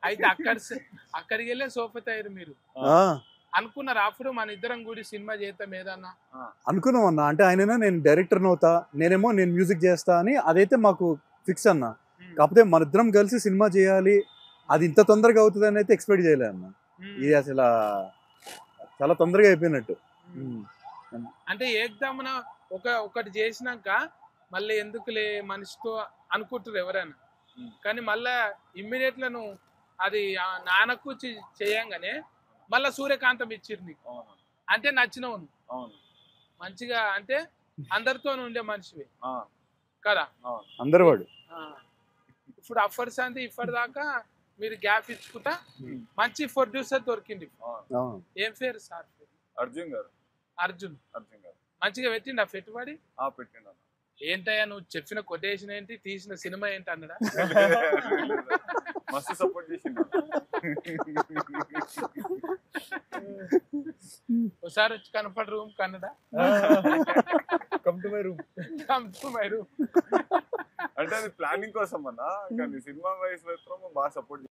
అయితే అక్కడ అక్కడికి వెళ్ళే సోఫా అయ్యారు మీరు ఆ, అనుకున్నారు అప్పుడు మన ఇద్దరం కూడి సినిమా చేద్దాం ఏదన్నా అనుకున్నాం అన్న అంటే ఆయనైనా నేను డైరెక్టర్ అవుతా నేనేమో నేను మ్యూజిక్ చేస్తా అని అదైతే మాకు ఫిక్స్ అన్న ఉమ్, కాకపోతే మన ఇద్దరం కలిసి సినిమా చేయాలి అది ఇంత తొందరగా అవుతుంది అని అయితే ఎక్స్పెక్ట్ చేయలే అన్న ఉమ్, ఇది అసలు చాలా తొందరగా అయిపోయినట్టు ఉమ్. ఉమ్. అంటే ఏకదమ్మున ఒక ఒకటి చేసినాక మళ్ళీ ఎందుకులే మనిషితో అనుకుంటారు ఎవరైనా ఉమ్. కానీ మళ్ళా ఇమ్మీడియట్ నువ్వు అది ఆ నాన్నకు చే- చేయంగానే మళ్ళా సూర్యకాంతం ఇచ్చిరు నీకు అవును అంటే నచ్చినవు నువ్వు. అవును మంచిగా అంటే అందరితో ఉండే మనిషివి ఆ, కదా అవును అందరు వాడు ఆ. ఇప్పుడు అఫర్ సంది ఇప్పటిదాకా మీరు గ్యాప్ ఇచ్చుకుంటా ఉమ్. మంచి ప్రొడ్యూసర్ దొరికింది అవును అవును. ఏం పేరు సార్ పేరు? అర్జున్ గారు అర్జున్ అర్జున్ గారు మంచిగా పెట్టిండా పెట్టుబడి ఆ పెట్టిండు ఏంటయ్యా నువ్వు చెప్పిన కొటేషన్ ఏంటి తీసిన సినిమా ఏంటి అన్నడా మస్తు సపోర్ట్ చేసిండు ఒకసారి వచ్చి కనపడ రూమ్ కన్నడా come to my room come to my room అంటే అది ప్లానింగ్ కోసం అన్న కానీ సినిమా వైస్ మాత్రం బాగా సపోర్ట్